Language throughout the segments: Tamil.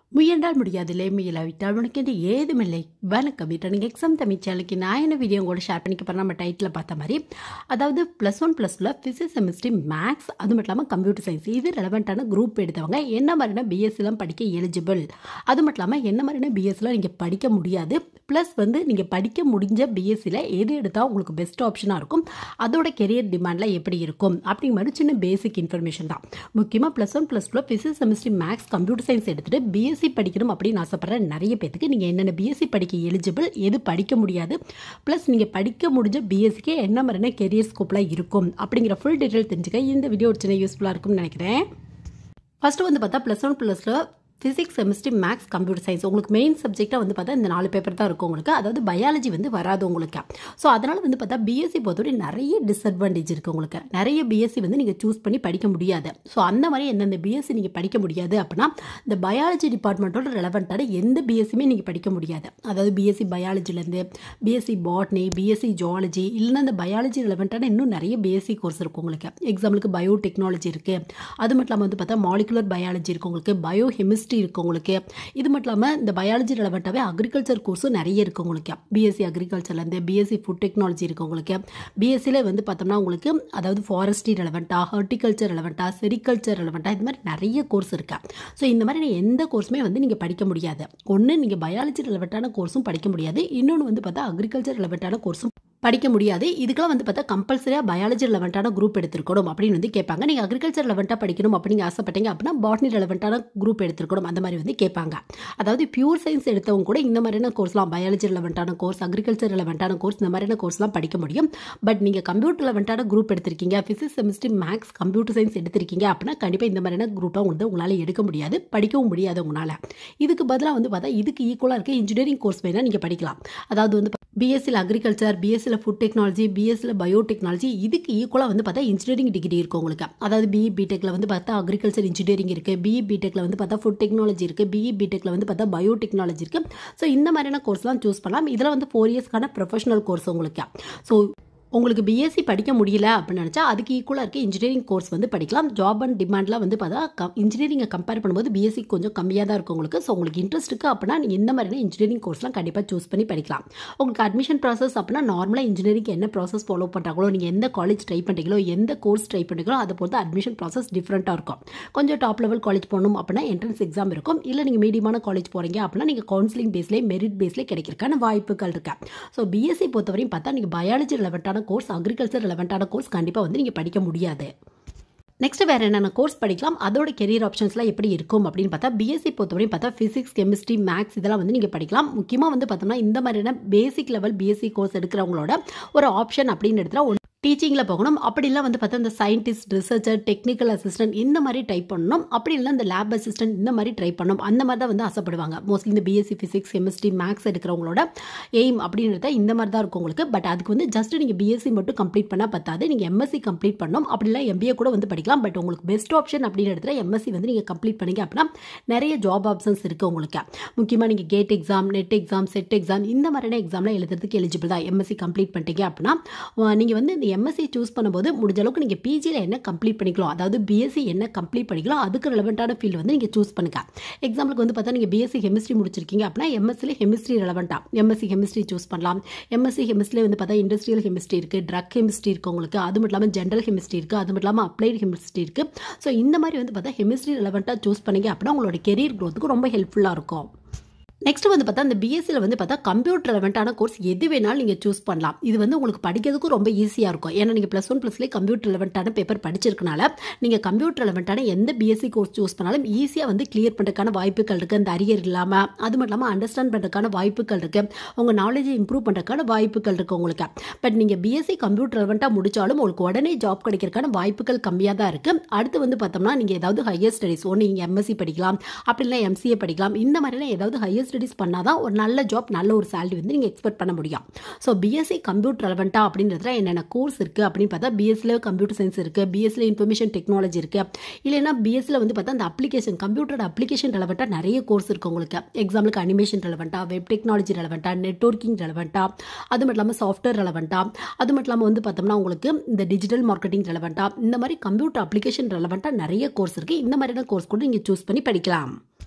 முயன்றால் முடியாதில்லை முயலாவிட்டால் உனக்கு என்று ஏதுமில்லை வணக்கம் ரிட்டர்னிங் எக்ஸாம் தமிழ் சேனலுக்கு நான் என்ன வீடியோ உங்களோட ஷேர் பண்ணிக்க போகிறேன் நம்ம டைட்டில் பார்த்த மாதிரி அதாவது ப்ளஸ் ஒன் ப்ளஸ் டூவில் ஃபிசிக்ஸ் செமிஸ்ட்ரி மேக்ஸ் அது மட்டும் இல்லாமல் கம்ப்யூட்டர் சயின்ஸ் இது ரெலவெண்ட்டான குரூப் எடுத்தவங்க என்ன மாதிரியான பிஎஸ்சிலாம் படிக்க எலிஜிபிள் அது மட்டும் இல்லாமல் என்ன மாதிரியான பிஎஸ்சிலாம் நீங்கள் படிக்க முடியாது ப்ளஸ் வந்து நீங்கள் படிக்க முடிஞ்ச பிஎஸ்சியில் எது எடுத்தால் உங்களுக்கு பெஸ்ட் ஆப்ஷனாக இருக்கும் அதோட கெரியர் டிமாண்டில் எப்படி இருக்கும் அப்படிங்கிற மாதிரி சின்ன பேசிக் இன்ஃபர்மேஷன் தான் முக்கியமாக ப்ளஸ் ஒன் ப்ளஸ் டூவில் physics chemistry maths computer science எடுத்துகிட்டு பிஎஸ்சி படிக்கணும் அப்படின்னு ஆசைப்படுற நிறைய பேத்துக்கு நீங்கள் என்னென்ன பிஎஸ்சி படிக்க எலிஜிபிள் எது படிக்க முடியாது ப்ளஸ் நீங்கள் படிக்க முடிஞ்ச பிஎஸ்சிக்கு என்ன மாதிரியான கெரியர் ஸ்கோப்லாம் இருக்கும் அப்படிங்கிற ஃபுல் டீட்டெயில் தெரிஞ்சுக்க இந்த வீடியோ ஒரு சின்ன யூஸ்ஃபுல்லாக இருக்கும்னு நினைக்கிறேன் ஃபஸ்ட்டு வந்து பார்த்தா ப்ளஸ் ஒன் ப்ளஸில் physics chemistry maths computer science உங்களுக்கு மெயின் சப்ஜெக்டாக வந்து பார்த்தா இந்த நாலு பேப்பர் தான் இருக்கும் உங்களுக்கு அதாவது பயாலஜி வந்து வராது உங்களுக்கு ஸோ அதனால் வந்து பார்த்தா பிஎஸ்சி பொறுத்தவரை நிறைய டிஸ்அட்வான்டேஜ் இருக்குது உங்களுக்கு நிறைய பிஎஸ்சி வந்து நீங்கள் சூஸ் பண்ணி படிக்க முடியாது ஸோ அந்த மாதிரி எந்தெந்த பிஎஸ்சி நீங்கள் படிக்க முடியாது அப்படின்னா இந்த பயாலஜி டிபார்ட்மெண்ட்டோட ரெலவெண்ட்டான எந்த பிஎஸ்சியுமே நீங்கள் படிக்க முடியாது அதாவது பிஎஸ்சி பயாலஜிலேருந்து பிஎஸ்சி பாட்னி பிஎஸ்சி ஜுவாலஜி இல்லைன்னா இந்த பயாலஜி ரெலவெண்ட்டான இன்னும் நிறைய பிஎஸ்சி கோர்ஸ் இருக்கும் உங்களுக்கு எக்ஸாம்பிளுக்கு பயோ டெக்னாலஜி இருக்குது அது மட்டும் இல்லாமல் வந்து பார்த்தா மாலிகுலர் பயாலஜி இருக்குது உங்களுக்கு பயோ கெமிஸ்ட்ரி இருக்குது உங்களுக்கு இது மட்டும் இல்லாமல் இந்த பயாலஜி ரெலவெண்ட்டாகவே அக்ரிகல்ச்சர் கோர்ஸும் நிறைய இருக்குது உங்களுக்கு பிஎஸ்சி அக்ரிகல்ச்சர்லேருந்து பிஎஸ்சி ஃபுட் டெக்னாலஜி இருக்குது உங்களுக்கு பிஎஸ்சியில் வந்து பார்த்தோம்னா உங்களுக்கு அதாவது ஃபாரஸ்ட்ரி ரெலவெண்ட்டாக ஹார்டிகல்ச்சர் ரெலவெண்ட்டாக செரிகல்ச்சர் ரெலவெண்ட்டாக இது மாதிரி நிறைய கோர்ஸ் இருக்குது ஸோ இந்த மாதிரி எந்த கோர்ஸுமே வந்து நீங்கள் படிக்க முடியாது ஒன்று நீங்கள் பயாலஜி ரெலவெண்ட்டான கோர்ஸும் படிக்க முடியாது இன்னொன்று வந்து பார்த்தா அக்ரிகல்ச்சர் ரெலவெண்ட்டான கோர்ஸும் படிக்க முடியாது இதுக்கெல்லாம் வந்து பார்த்தா கம்பல்சரியாக பயாலஜி ரெலவெண்ட்டான குரூப் எடுத்துருக்கணும் அப்படின்னு வந்து கேட்பாங்க நீங்கள் அக்ரிகல்ச்சர் ரெலவெண்ட்டாக படிக்கணும் அப்படின்னு ஆசைப்பட்டீங்க அப்படின்னா பாட்னி ரெலவெண்ட்டான குரூப் எடுத்துருக்கணும் அந்த மாதிரி வந்து கேட்பாங்க அதாவது பியூர் சயின்ஸ் எடுத்தவங்க கூட இந்த மாதிரியான கோர்ஸ்லாம் பயாலஜி ரெலவெண்ட்டான கோர்ஸ் அக்ரிகல்ச்சர் ரெலவெண்ட்டான கோர்ஸ் இந்த மாதிரியான கோர்ஸ்லாம் படிக்க முடியும் பட் நீங்கள் கம்ப்யூட்டர் ரெலவெண்ட்டான குரூப் எடுத்திருக்கீங்க physics chemistry maths computer science எடுத்திருக்கீங்க அப்படின்னா கண்டிப்பாக இந்த மாதிரியான குரூப்பாக வந்து உங்களால் எடுக்க முடியாது படிக்கவும் முடியாது உங்களால் இதுக்கு பதிலாக வந்து பார்த்தா இதுக்கு ஈக்குவலாக இருக்க இன்ஜினியரிங் கோர்ஸ் வேணால் நீங்கள் படிக்கலாம் அதாவது வந்து பிஎஸ்சியில் அக்ரிகல்ச்சர் பிஎஸ்சியில் ஃபுட் டெக்னாலஜி பிஎஸ்சியில் பயோடெக்னாலஜி இதுக்கு ஈக்குவலாக வந்து பார்த்தா இன்ஜினியரிங் டிகிரி இருக்கும் உங்களுக்கு அதாவது பிஇ பிடெக்கில் வந்து பார்த்தா அக்ரிகல்ச்சர் இன்ஜினியரிங் இருக்குது பிஇ பிடெக்கில் வந்து பார்த்தா ஃபுட் டெக்னாலஜி இருக்குது பிஇ பிடெக்கில் வந்து பார்த்தா பயோடெக்னாலஜி இருக்குது ஸோ இந்த மாதிரியான கோர்ஸ்லாம் சூஸ் பண்ணலாம் இதில் வந்து ஃபோர் இயர்ஸ்க்கான ப்ரொஃபஷனல் கோர்ஸ் உங்களுக்கு ஸோ உங்களுக்கு பிஎஸ்சி படிக்க முடியல அப்படின்னு நினச்சா அதுக்கு ஈக்குவலாக இருக்க இன்ஜினியரிங் கோர்ஸ் வந்து படிக்கலாம் ஜாப் அண்ட் டிமாண்ட்லாம் வந்து பார்த்தா கம் இன்ஜினியரிங்கை கம்பேர் பண்ணும்போது பிஎஸ்சி கொஞ்சம் கம்மியாக தான் இருக்கும் உங்களுக்கு ஸோ உங்களுக்கு இன்ட்ரெஸ்ட் இருக்குது அப்படின்னா நீங்கள் இந்த மாதிரியான இன்ஜினியரிங் கோர்ஸ்லாம் கண்டிப்பாக சூஸ் பண்ணி படிக்கலாம் உங்களுக்கு அட்மிஷன் ப்ராசஸ் அப்படின்னா நார்மலாக இன்ஜினியரிங் என்ன ப்ராசஸ் ஃபாலோ பண்ணுறாங்களோ நீங்கள் எந்த காலேஜ் ட்ரை பண்ணுறீங்களோ எந்த கோர்ஸ் ட்ரை பண்ணுறீங்களோ அதை பொறுத்து அட்மிஷன் ப்ராசஸ் டிஃப்ரெண்ட்டாக இருக்கும் கொஞ்சம் டாப் லெவல் காலேஜ் போகணும் அப்படின்னா என்ட்ரன்ஸ் எக்ஸாம் இருக்கும் இல்லை நீங்கள் மீடியமான காலேஜ் போகிறீங்க அப்படின்னா நீங்கள் கவுன்சிலிங் பேஸ்லேயே மெரிட் பேஸ்லேயே கிடைக்கிறதுக்கான வாய்ப்புகள் இருக்கு ஸோ பிஎஸ்சி பொறுத்தவரையும் பார்த்தா நீங்கள் பயாலஜி ரிலவெண்ட்டான கோர்ஸ் அக்ரிகல்ச்சர் ரிலவெண்ட்டான கோர்ஸ் கண்டிப்பாக வந்து நீங்கள் படிக்க முடியாது நெக்ஸ்ட் வேறு என்னென்ன கோர்ஸ் படிக்கலாம் அதோட கெரியர் ஆப்ஷன்ஸ்லாம் எப்படி இருக்கும் அப்படின்னு பார்த்தா பிஎஸ்சி பொறுத்தவரையும் பார்த்தா ஃபிசிக்ஸ் கெமிஸ்ட்ரி மேக்ஸ் இதெல்லாம் வந்து நீங்கள் படிக்கலாம் முக்கியமாக வந்து பார்த்தோம்னா இந்த மாதிரியான பேசிக் லெவல் பிஎஸ்சி கோர்ஸ் எடுக்கிறவங்களோட ஒரு ஆப்ஷன் அப்படின்னு எடுத்தால் டீச்சிங்கில் போகணும் அப்படிலாம் வந்து பார்த்தா இந்த சயின்டிஸ்ட் ரிசர்ச்சர் டெக்னிக்கல் அசிஸ்டன்ட் இந்த மாதிரி ட்ரை பண்ணணும் அப்படி இல்லை இந்த லேப் அசிஸ்டன்ட் இந்த மாதிரி ட்ரை பண்ணணும் அந்த மாதிரி தான் வந்து ஆசைப்படுவாங்க மோஸ்ட்லி இந்த பிஎஸ்சி ஃபிசிக்ஸ் கெமிஸ்ட்ரி மேக்ஸ் எடுக்கிறவங்களோட எய்ம் அப்படின்றத இந்த மாதிரி தான் இருக்கும் உங்களுக்கு பட் அதுக்கு வந்து ஜஸ்ட் நீங்கள் பிஎஸ்சி மட்டும் கம்ப்ளீட் பண்ணால் பத்தாது நீங்கள் எம்எஸ்சி கம்ப்ளீட் பண்ணணும் அப்படிலாம் எம்பிஏ கூட வந்து படிக்கலாம் பட் உங்களுக்கு பெஸ்ட் ஆப்ஷன் அப்படின்னு இடத்துல எம்எஸ்சி வந்து நீங்கள் கம்ப்ளீட் பண்ணிங்க அப்படின்னா நிறைய ஜாப் ஆப்ஷன்ஸ் இருக்குது உங்களுக்கு முக்கியமாக நீங்கள் GATE exam NET exam SET exam இந்த மாதிரியான எக்ஸாம்லாம் எழுதுறதுக்கு எலிஜிபிள் தான் எம்எஸ்சி கம்ப்ளீட் பண்ணிட்டீங்க அப்படின்னா நீங்கள் வந்து இந்த எம்எஸ்சி சூஸ் பண்ணும்போது முடிஞ்ச அளவுக்கு நீங்கள் பிஜியில் என்ன கம்ப்ளீட் பண்ணிக்கலாம் அதாவது பிஎஸ்சி என்ன கம்ப்ளீட் பண்ணிக்கலாம் அதுக்கு ரெலவெண்ட்டான ஃபீல்டு வந்து நீங்கள் சூஸ் பண்ணுங்க எக்ஸாம்பிளுக்கு வந்து பார்த்தா நீங்கள் பிஎஸ்சி கெமிஸ்ட்ரி முடிச்சிருக்கீங்க அப்படின்னா எம்எஸ்சியில் கெமிஸ்ட்ரி ரெலவெண்ட்டாக எம்எஸ்சி கெமிஸ்ட்ரி சூஸ் பண்ணலாம் எம்எஸ்சி கெமிஸ்ட்ரியில் வந்து பார்த்தா இண்டஸ்ட்ரியல் கெமிஸ்ட்ரி இருக்குது ட்ரக் கெமிஸ்ட்ரி இருக்குது உங்களுக்கு அது மட்டும் இல்லாமல் ஜென்ரல் கெமிஸ்ட்ரி இருக்குது அது மட்டும் இல்லாமல் அப்ளைடு கெமிஸ்ட்ரி இருக்குது ஸோ இந்த மாதிரி வந்து பார்த்தா கெமிஸ்ட்ரி ரெலவெண்ட்டாக சூஸ் பண்ணிங்க அப்படின்னா உங்களோட கெரியர் க்ரோத்துக்கு ரொம்ப ஹெல்ப்ஃபுல்லாக இருக்கும் நெக்ஸ்ட் வந்து பார்த்தா இந்த பிஎஸ்சியில் வந்து பார்த்தா கம்ப்யூட்டர் ரெலவெண்ட்டான கோர்ஸ் எது வேணாலும் நீங்கள் சூஸ் பண்ணலாம் இது வந்து உங்களுக்கு படிக்கிறதுக்கும் ரொம்ப ஈஸியாக இருக்கும் ஏன்னா நீங்கள் ப்ளஸ் ஒன் ப்ளஸ்லேயே கம்ப்யூட்டர் ரெலவெண்ட்டான பேப்பர் படிச்சிருக்கனால நீங்கள் கம்ப்யூட்டர் ரெலவெண்ட்டான எந்த பிஎஸ்சி கோர்ஸ் சூஸ் பண்ணாலும் ஈஸியாக வந்து கிளியர் பண்ணுறதுக்கான வாய்ப்புகள் இருக்குது அந்த அரியர் இல்லாமல் அது மட்டும் இல்லாமல் அண்டர்ஸ்டாண்ட் பண்ணுறதுக்கான வாய்ப்புகள் இருக்குது உங்கள் நாலேஜை இம்ப்ரூவ் பண்ணுறதுக்கான வாய்ப்புகள் இருக்குது உங்களுக்கு பட் நீங்கள் பிஎஸ்சி கம்ப்யூட்டர் ரெலவெண்ட்டாக முடித்தாலும் உங்களுக்கு உடனே ஜாப் கிடைக்கிறதுக்கான வாய்ப்புகள் கம்மியாக தான் இருக்குது அடுத்து வந்து பார்த்தோம்னா நீங்கள் ஏதாவது ஹையர் ஸ்டடிஸ் ஒன்று நீங்கள் எம்எஸ்சி படிக்கலாம் அப்படி இல்லை எம்சிஏ படிக்கலாம் இந்த மாதிரிலாம் ஏதாவது ஹையர் ஸ்டடிஸ் பண்ணால் தான் ஒரு நல்ல ஜாப் நல்ல ஒரு சேலரி வந்து நீங்கள் எக்ஸ்பெக்ட் பண்ண முடியும் ஸோ பிஎஸ்சி கம்ப்யூட்டர் ரெலவெண்ட்டாக அப்படின்றதுல என்னென்ன கோர்ஸ் இருக்குது அப்படின்னு பார்த்தா பிஎஸ்சியில் கம்ப்யூட்டர் சயின்ஸ் இருக்குது பிஎஸ்சியில் இன்ஃபர்மேஷன் டெக்னாலஜி இருக்குது இல்லைன்னா பிஎஸ்சியில் வந்து பார்த்தா அந்த அப்ளிகேஷன் கம்ப்யூட்டர் அப்ளிகேஷன் ரெலவெண்ட்டாக நிறைய கோர்ஸ் இருக்குது உங்களுக்கு எக்ஸாம்பிளுக்கு அனிமேஷன் ரெலவெண்ட்டாக வெப் டெக்னாலஜி ரெலவெண்ட்டாக நெட்ஒர்க்கிங் ரெலவெண்ட்டாக அது மட்டும் இல்லாமல் சாஃப்ட்வேர் ரெலவெண்ட்டாக அது மட்டும் இல்லாமல் வந்து பார்த்தோம்னா உங்களுக்கு இந்த டிஜிட்டல் மார்க்கெட்டிங் ரெலவெண்ட்டாக இந்த மாதிரி கம்ப்யூட்டர் அப்ளிகேஷன் ரெலவெண்ட்டாக நிறைய கோர்ஸ் இருக்குது இந்த மாதிரியான கோர்ஸ் கூட நீங்கள் சூஸ் பண்ணி படிக்கலாம்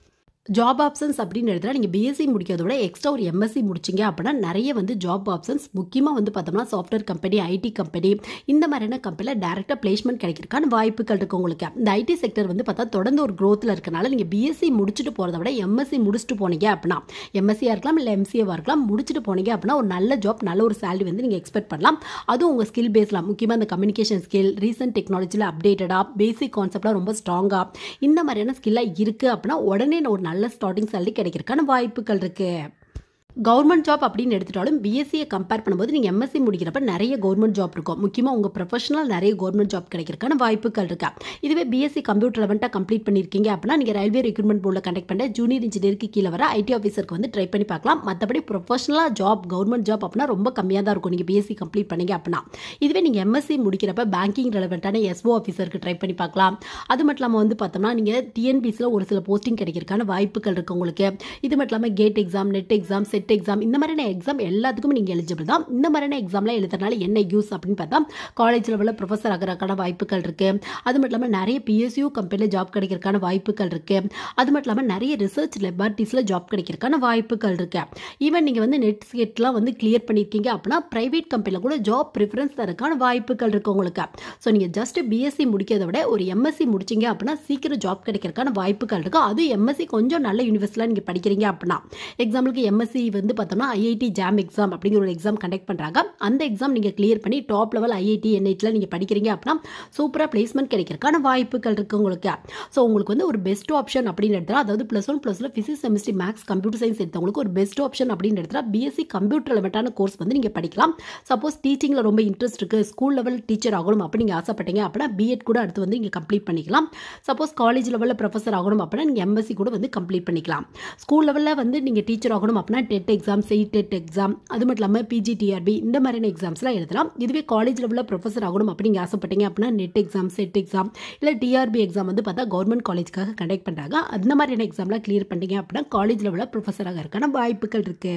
ஜாப் ஆப்ஷன்ஸ் அப்படின்னு எடுத்தால் நீங்கள் பிஎஸ்சி முடிக்கிறத விட எக்ஸ்ட்ரா ஒரு எம்எஸ்சி முடிச்சிங்க அப்படின்னா நிறைய வந்து ஜாப் ஆப்ஷன்ஸ் முக்கியமாக வந்து பார்த்தோம்னா சாஃப்ட்வேர் கம்பெனி ஐடி கம்பெனி இந்த மாதிரியான கம்பெனியில் டேரெக்டாக பிளேஸ்மெண்ட் கிடைக்கிறதுக்கான வாய்ப்புகள் இருக்குது உங்களுக்கு இந்த ஐடி செக்டர் வந்து பார்த்தா தொடர்ந்து ஒரு க்ரோத்தில் இருக்கனால நீங்கள் பிஎஸ்சி முடிச்சுட்டு போகிறத விட எம்எஸ்சி முடிச்சுட்டு போனீங்க அப்படின்னா எம்எஸ்சியாக இருக்கலாம் இல்லை எம்சிஏவாக இருக்கலாம் முடிச்சுட்டு போனீங்க அப்படின்னா ஒரு நல்ல ஜாப் நல்ல ஒரு சேலரி வந்து நீங்கள் எக்ஸ்பெக்ட் பண்ணலாம் அதுவும் உங்கள் ஸ்கில் பேஸில் முக்கியமாக இந்த கம்யூனிகேஷன் ஸ்கில் ரீசன்ட் டெக்னாலஜியில் அப்டேட்டடாக பேசிக் கான்செப்ட்லாம் ரொம்ப ஸ்ட்ராங்காக இந்த மாதிரியான ஸ்கில்லாக இருக்குது அப்படின்னா உடனே ஒரு நல்ல ஸ்டார்டிங் சேலரி கிடைக்கிறதுக்கான வாய்ப்புகள் இருக்குது கவர்மெண்ட் ஜாப் அப்படின்னு எடுத்துட்டாலும் பிஎஸ்சியை கம்பேர் பண்ணும்போது நீங்கள் எம்எஸ்சி முடிக்கிறப்ப நிறைய கவர்மெண்ட் ஜாப் இருக்கும் முக்கியமாக உங்கள் ப்ரொஃபஷனல் நிறைய கவர்மெண்ட் ஜாப் கிடைக்கிறதுக்கான வாய்ப்புகள் இருக்கா இதுவே பிஎஸ்சி கம்ப்யூட்டர் லெவன்ட்டாக கம்ப்ளீட் பண்ணியிருக்கீங்க அப்படின்னா நீங்கள் ரயில்வே ரெக்ரூட்மெண்ட் போர்டில் கண்டக்ட் பண்ண ஜூனியர் இன்ஜினியருக்கு கீழே வர ஐடி ஆஃபீஸருக்கு வந்து ட்ரை பண்ணி பார்க்கலாம் மற்றபடி ப்ரொஃபஷனலாக ஜாப் கவர்மெண்ட் ஜாப் அப்படின்னா ரொம்ப கம்மியாக தான் இருக்கும் நீங்கள் பிஎஸ்சி கம்ப்ளீட் பண்ணீங்க அப்படின்னா இதுவே நீங்கள் எம்எஸ்சி முடிக்கிறப்ப பேங்கிங் ரெலவெண்ட்டான எஸ்ஓ ஆஃபீஸருக்கு ட்ரை பண்ணி பார்க்கலாம் அது மட்டும் இல்லாமல் வந்து பார்த்தோம்னா நீங்கள் டிஎன்பிசியில் ஒரு சில போஸ்டிங் கிடைக்கிறதுக்கான வாய்ப்புகள் இருக்குது உங்களுக்கு இது மட்டும் இல்லாமல் GATE exam NET exam SET exam இந்த மாதிரியான எக்ஸாம் எல்லாத்துக்கும் நீங்கள் எலிஜிபிள் தான் இந்த மாதிரியான எக்ஸாம்லாம் எழுதுறதுனால என்ன யூஸ் அப்படின்னு பார்த்தா காலேஜ் லெவலில் ப்ரொஃபஸர் ஆகிறதுக்கான வாய்ப்புகள் இருக்குது அது மட்டும் இல்லாமல் நிறைய பிஎஸ்யூ கம்பெனியில் ஜாப் கிடைக்கிறதுக்கான வாய்ப்புகள் இருக்குது அது மட்டும் இல்லாமல் நிறைய ரிசர்ச் லெபார்ட்டிஸில் ஜாப் கிடைக்கிறதுக்கான வாய்ப்புகள் இருக்குது ஈவன் நீங்கள் வந்து நெட் ஸ்கேட்லாம் வந்து கிளியர் பண்ணியிருக்கீங்க அப்படின்னா ப்ரைவேட் கம்பெனியில் கூட ஜாப் ப்ரிஃபரன்ஸ் தரக்கான வாய்ப்புகள் இருக்குது உங்களுக்கு ஸோ நீங்கள் ஜஸ்ட் பிஎஸ்சி முடிக்கிறத விட ஒரு எம்எஸ்சி முடிச்சிங்க அப்படின்னா சீக்கிரம் ஜாப் கிடைக்கிறதுக்கான வாய்ப்புகள் இருக்குது அதுவும் எம்எஸ்சி கொஞ்சம் நல்ல யூனிவர்சிட்டியில் நீங்கள் படிக்கிறீங்க அப்படின்னா எக்ஸாம்பிளுக்கு எம்எஸ்சி வந்து பார்த்தோம்னா ஐஐடி ஜாம் எக்ஸாம் அப்படிங்கிற ஒரு எக்ஸாம் கண்டக்ட் பண்ணுறாங்க அந்த எக்ஸாம் நீங்கள் கிளியர் பண்ணி டாப் லெவல் ஐஐடி என்ஐடியில் நீங்கள் படிக்கிறீங்க அப்படின்னா சூப்பராக பிளேஸ்மெண்ட் கிடைக்கிறதுக்கான வாய்ப்புகள் இருக்குது உங்களுக்கு ஸோ உங்களுக்கு வந்து ஒரு பெஸ்ட் ஆப்ஷன் அப்படின்னு எடுத்தால் அதாவது ப்ளஸ் ஒன் ப்ளஸில் physics chemistry maths computer science எடுத்தவங்களுக்கு ஒரு பெஸ்ட் ஆப்ஷன் அப்படின்னு எடுத்தால் பிஎஸ்சி கம்ப்யூட்டர் லெவட்டான கோர்ஸ் வந்து நீங்கள் படிக்கலாம் சப்போஸ் டீச்சிங்கில் ரொம்ப இன்ட்ரெஸ்ட் இருக்குது ஸ்கூல் லெவல் டீச்சர் ஆகணும் அப்படி நீங்கள் ஆசைப்பட்டீங்க அப்படின்னா பிஎட் கூட அடுத்து வந்து நீங்கள் கம்ப்ளீட் பண்ணிக்கலாம் சப்போஸ் காலேஜ் லெவலில் ப்ரொஃபஸர் ஆகணும் அப்படின்னா நீங்கள் எம்எஸ்சி கூட வந்து கம்ப்ளீட் பண்ணிக்கலாம் ஸ்கூல் லெவலில் வந்து நீங்கள் டீச்சர் ஆகணும் அப்படின்னா டெட் எக்ஸாம் செய் டெட் எக்ஸாம் அது மட்டும் இல்லாமல் பிஜிடிஆர்பி இந்த மாதிரியான எக்ஸாம்ஸ்லாம் எழுதலாம் இதுவே காலேஜ் லெவலில் ப்ரொஃபஸர் ஆகணும் அப்படி நீங்கள் ஆசைப்பட்டீங்க அப்படின்னா நெட் எக்ஸாம் செட் எக்ஸாம் இல்லை டிஆர்பி எக்ஸாம் வந்து பார்த்தா கவர்மெண்ட் காலேஜ்க்காக கண்டக்ட் பண்ணுறாங்க அந்த மாதிரியான எக்ஸாம்லாம் கிளியர் பண்ணிட்டீங்க அப்படின்னா காலேஜ் லெவலில் ப்ரொஃபஸராக இருக்கான வாய்ப்புகள் இருக்குது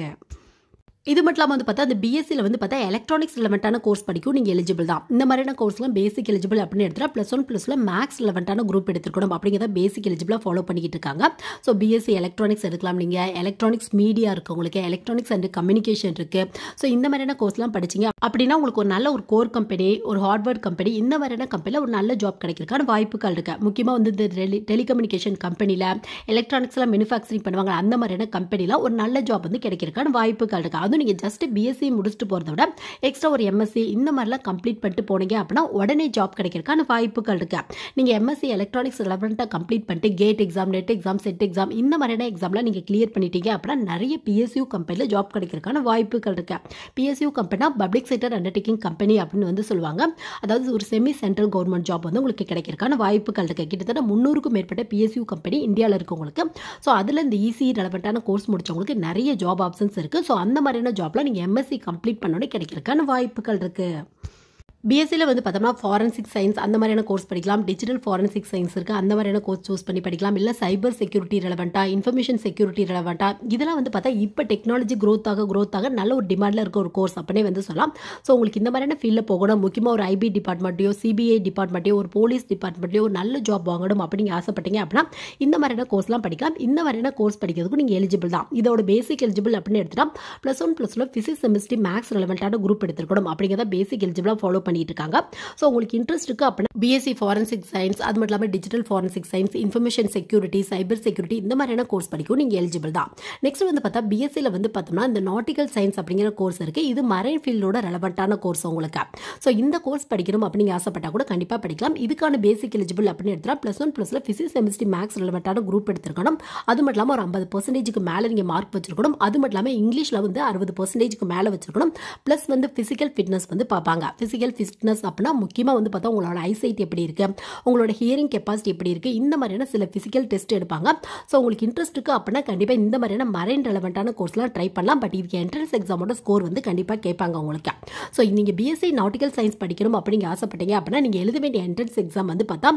இது மட்டும் இல்லாமல் வந்து பார்த்தா அந்த பிஎஸ்சியில் வந்து பார்த்தா எலக்ட்ரானிக்ஸ் ரிலவெண்ட்டான கோர்ஸ் படிக்கும் நீங்கள் எலிஜிபிள் தான் இந்த மாதிரியான கோர்ஸ்லாம் பேசிக் எலிஜிபிள் அப்படின்னு எடுத்துகிட்டா ப்ளஸ் ஒன் ப்ளஸில் மேக்ஸ் ரிலவெண்ட்டான குரூப் எடுத்துருக்கணும் அப்படிங்கிறத பேசிக் எலிஜிபிளாக ஃபாலோ பண்ணிக்கிட்டு இருக்காங்க ஸோ பிஎஸ்சி எலக்ட்ரானிக்ஸ் எடுக்கலாம் நீங்கள் எலக்ட்ரானிக்ஸ் மீடியா இருக்குது உங்களுக்கு எலக்ட்ரானிக்ஸ் அண்ட் கம்யூனிகேஷன் இருக்குது ஸோ இந்த மாதிரியான கோர்ஸ்லாம் படிச்சிங்க அப்படின்னா உங்களுக்கு ஒரு நல்ல ஒரு கோர் கம்பெனி ஒரு ஹார்ட்வேர் கம்பெனி இந்த மாதிரியான கம்பெனியில் ஒரு நல்ல ஜாப் கிடைக்கிறதுக்கான வாய்ப்புகள் இருக்குது முக்கியமாக வந்து இந்த டெலி டெலிகம்யூனிகேஷன் கம்பெனியில் எலக்ட்ரானிக்ஸ்லாம் மேனுஃபேக்சரிங் பண்ணுவாங்க அந்த மாதிரியான கம்பெனியில் ஒரு நல்ல ஜாப் வந்து கிடைக்கிறதுக்கான வாய்ப்புகள் இருக்குது அதுவும் நீங்கள் ஜஸ்ட் பிஎஸ்சி முடிச்சுட்டு போகிறத விட எக்ஸ்ட்ரா ஒரு எம்எஸ்சி இந்த மாதிரிலாம் கம்ப்ளீட் பண்ணிட்டு போனீங்க அப்படின்னா உடனே ஜாப் கிடைக்கிறதுக்கான வாய்ப்புகள் இருக்கு நீங்கள் எம்எஸ்சி எலக்ட்ரானிக்ஸ் ரெலவெண்ட்டாக கம்ப்ளீட் பண்ணிட்டு GATE exam NET exam SET exam இந்த மாதிரியான எக்ஸாம்லாம் நீங்கள் கிளியர் பண்ணிட்டீங்க அப்படின்னா நிறைய பிஎஸ்யூ கம்பெனியில் ஜாப் கிடைக்கிறதுக்கான வாய்ப்புகள் இருக்கு பிஎஸ்யூ கம்பெனினா பப்ளிக் செக்டர் அண்டர்டேக்கிங் கம்பெனி அப்படின்னு வந்து சொல்லுவாங்க அதாவது ஒரு செமி சென்ட்ரல் கவர்மெண்ட் ஜாப் வந்து உங்களுக்கு கிடைக்கிறதுக்கான வாய்ப்புகள் இருக்கு கிட்டத்தட்ட முந்நூறுக்கும் மேற்பட்ட பிஎஸ்யூ கம்பெனி இந்தியாவில் இருக்கவங்களுக்கு ஸோ அதில் இந்த ஈஸி ரெலவெண்ட்டான கோர்ஸ் முடிச்சவங்களுக்கு நிறைய ஜாப் ஆப்ஷன்ஸ் இருக்குது ஸோ அந்த மாதிரியான ஜாப்லாம் நீங்கள் எம்எஸ்சி கம்ப்ளீட் பண்ணோடனே கிடைக்கிறதுக்கான வாய்ப்புகள் இருக்குது பிஎஸ்சியில் வந்து பார்த்தோம்னா ஃபாரன்சிக் சயின்ஸ் அந்த மாதிரியான கோர்ஸ் படிக்கலாம் டிஜிட்டல் ஃபாரன்சிக் சயின்ஸ் இருக்குது அந்த மாதிரியான கோர்ஸ் சூஸ் பண்ணி படிக்கலாம் இல்லை சைபர் செக்யூரிட்டி ரெலவெண்ட்டாக இன்ஃபர்மேஷன் செக்யூரிட்டி ரெலவெண்ட்டாக இதெல்லாம் வந்து பார்த்தா இப்போ டெக்னாலஜி க்ரோத் ஆக க்ரோத் ஆக நல்ல ஒரு டிமாண்டில் இருக்க ஒரு கோர்ஸ் அப்படின்னே வந்து சொல்லலாம் ஸோ உங்களுக்கு இந்த மாதிரியான ஃபீல்டில் போகணும் முக்கியமாக ஒரு ஐபி டிபார்ட்மெண்ட்டையோ சிபிஐ டிபார்ட்மெண்ட்டையோ ஒரு போலீஸ் டிபார்ட்மெண்ட்லையோ ஒரு நல்ல ஜாப் வாங்கணும் அப்படின்னு ஆசைப்பட்டீங்க அப்படின்னா இந்த மாதிரியான கோர்ஸ்லாம் படிக்கலாம் இந்த மாதிரியான கோர்ஸ் படிக்கிறதுக்கு நீங்கள் எலிஜிபிள் தான் இதோட பேசிக் எலிஜிபிள் அப்படின்னு எடுத்துட்டா plus one plus two physics chemistry maths ரெலவெண்ட்டான குரூப் எடுத்துருக்கணும் அப்படிங்கிறத பேசிக் எலிஜிபிளாக ஃபாலோ பண்ணிட்டு இருக்காங்க ஸோ உங்களுக்கு இன்ட்ரெஸ்ட் இருக்குது அப்படின்னா பிஎஸ்சி ஃபாரன்சிக் சயின்ஸ் அது மட்டும் இல்லாமல் digital forensic science information security cyber security இந்த மாதிரியான கோர்ஸ் படிக்கும் நீங்கள் எலிஜிபிள் தான் நெக்ஸ்ட் வந்து பார்த்தா பிஎஸ்சியில் வந்து பார்த்தோம்னா இந்த நாட்டிக்கல் சயின்ஸ் அப்படிங்கிற கோர்ஸ் இருக்குது இது மரைன் ஃபீல்டோட ரெலவெண்ட்டான கோர்ஸ் உங்களுக்கு ஸோ இந்த கோர்ஸ் படிக்கணும் அப்படின்னு ஆசைப்பட்டா கூட கண்டிப்பாக படிக்கலாம் இதுக்கான பேசிக் எலிஜிபிள் அப்படின்னு எடுத்தா ப்ளஸ் ஒன் ப்ளஸில் ஃபிசிக்ஸ் செமிஸ்ட்ரி மேக்ஸ் ரெலவெண்ட்டான குரூப் எடுத்துருக்கணும் அது மட்டும் இல்லாமல் ஒரு ஐம்பது பர்சன்டேஜுக்கு மேலே நீங்கள் மார்க் வச்சிருக்கணும் அது மட்டும் இல்லாமல் இங்கிலீஷில் வந்து அறுபது பர்சன்டேஜுக்கு மேலே வச்சிருக்கணும் ப்ளஸ் வந்து ஃபிசிக்கல் ஃபிட்னஸ் வந்து பார்ப்பாங்க ஃபிசிக்கல் ஃபிட்னஸ் அப்படின்னா முக்கியமாக வந்து பார்த்தா உங்களோட ஐசைட் எப்படி இருக்குது உங்களோட ஹியரிங் கெப்பாசிட்டி எப்படி இருக்குது இந்த மாதிரியான சில ஃபிசிக்கல் டெஸ்ட் எடுப்பாங்க ஸோ உங்களுக்கு இன்ட்ரெஸ்ட் இருக்குது அப்படின்னா கண்டிப்பாக இந்த மாதிரியான மரைன் ரெலவெண்ட்டான கோர்ஸ்லாம் ட்ரை பண்ணலாம் பட் இதுக்கு என்ட்ரன்ஸ் எக்ஸாமோட ஸ்கோர் வந்து கண்டிப்பாக கேட்பாங்க உங்களுக்கு ஸோ நீங்கள் பிஎஸ்சி நாட்டிக்கல் சயின்ஸ் படிக்கணும் அப்படிங்க ஆசைப்பட்டீங்க அப்படின்னா நீங்கள் எழுத வேண்டிய என்ட்ரன்ஸ் எக்ஸாம் வந்து பார்த்தா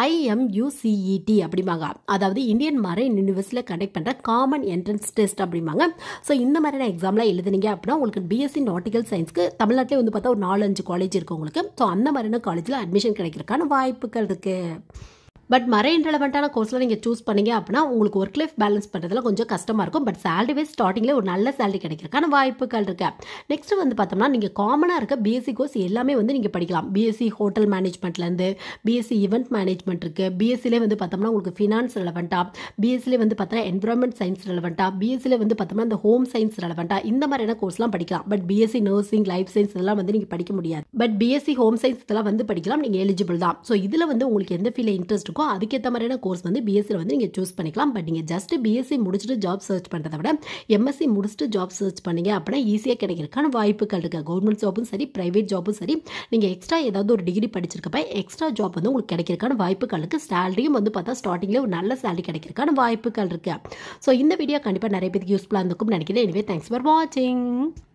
ஐஎம்யூசிஇடி அப்படிம்பாங்க அதாவது இந்தியன் மரைன் யூனிவர்சிட்டியில் கண்டக்ட் பண்ணுற காமன் என்ட்ரன்ஸ் டெஸ்ட் அப்படிம்பாங்க ஸோ இந்த மாதிரியான எக்ஸாம்லாம் எழுதுனீங்க அப்படின்னா உங்களுக்கு பிஎஸ்சி நாட்டிக்கல் சயின்ஸ்க்கு தமிழ்நாட்டிலே வந்து பார்த்தா ஒரு நாலு அஞ்சு காலேஜ் இருக்குது உங்களுக்கு ஸோ அந்த மாதிரியான காலேஜில் அட்மிஷன் கிடைக்கிறதுக்கான வாய்ப்புகள் இருக்குது பட் மரைன் ரெலவெண்ட்டான கோர்ஸில் நீங்கள் சூஸ் பண்ணீங்க அப்படின்னா உங்களுக்கு ஒர்க் லைஃப் பேலன்ஸ் பண்ணுறதுல கொஞ்சம் கஷ்டமாக இருக்கும் பட் சேலரி வைஸ் ஸ்டார்டிங்கில் ஒரு நல்ல சேலரி கிடைக்கிறதுக்கான வாய்ப்புகள் இருக்கு நெக்ஸ்ட் வந்து பார்த்தோம்னா நீங்கள் காமனாக இருக்க பிஎஸ்சி கோர்ஸ் எல்லாமே வந்து நீங்கள் படிக்கலாம் பிஎஸ்சி ஹோட்டல் மேனேஜ்மெண்ட்லேருந்து பிஎஸ்சி ஈவெண்ட் மேனேஜ்மெண்ட் இருக்குது பிஎஸ்சிலே வந்து பார்த்தோம்னா உங்களுக்கு ஃபினான்ஸ் ரெலவெண்ட்டாக பிஎஸ்சிலே வந்து பார்த்தோம்னா என்விரான்மெண்ட் சயின்ஸ் ரெலவெண்ட்டாக பிஎஸ்சிலே வந்து பார்த்தோம்னா இந்த ஹோம் சயின்ஸ் ரெலவெண்ட்டாக இந்த மாதிரியான கோர்ஸ்லாம் படிக்கலாம் but BSc nursing life science இதெல்லாம் வந்து நீங்கள் படிக்க முடியாது பட் பிஎஸ்சி ஹோம் சயின்ஸ் இதெல்லாம் வந்து படிக்கலாம் நீங்கள் எலிஜிபிள் தான் ஸோ இதில் வந்து உங்களுக்கு எந்த ஃபீல்டில் இன்ட்ரெஸ்ட் இருக்கோ அதுக்கேற்ற மாதிரியான கோர்ஸ் வந்து பிஎஸ்சியில் வந்து நீங்கள் சூஸ் பண்ணிக்கலாம் பட் நீங்கள் ஜஸ்ட் பிஎஸ்சி முடிச்சுட்டு ஜாப் சர்ச் பண்ணுறதை விட எம்எஸ்சி முடிச்சுட்டு ஜாப் சர்ச் பண்ணீங்க அப்படின்னா ஈஸியாக கிடைக்கிறதுக்கான வாய்ப்புகள் இருக்குது கவர்மெண்ட் ஜாப்பும் சரி ப்ரைவேட் ஜாப்பும் சரி நீங்கள் எக்ஸ்ட்ரா ஏதாவது ஒரு டிகிரி படிச்சிருக்கப்ப எக்ஸ்ட்ரா ஜாப் வந்து உங்களுக்கு கிடைக்கிறதுக்கான வாய்ப்புகள் இருக்குது சேலரியும் வந்து பார்த்தா ஸ்டார்டிங்கில் ஒரு நல்ல சேலரி கிடைக்கிறதுக்கான வாய்ப்புகள் இருக்குது ஸோ இந்த வீடியோ கண்டிப்பாக நிறைய பேருக்கு யூஸ்ஃபுல்லாக இருந்திருக்கும் நினைக்கிறேன் எனவே தேங்க்ஸ் ஃபார் வாட்சிங்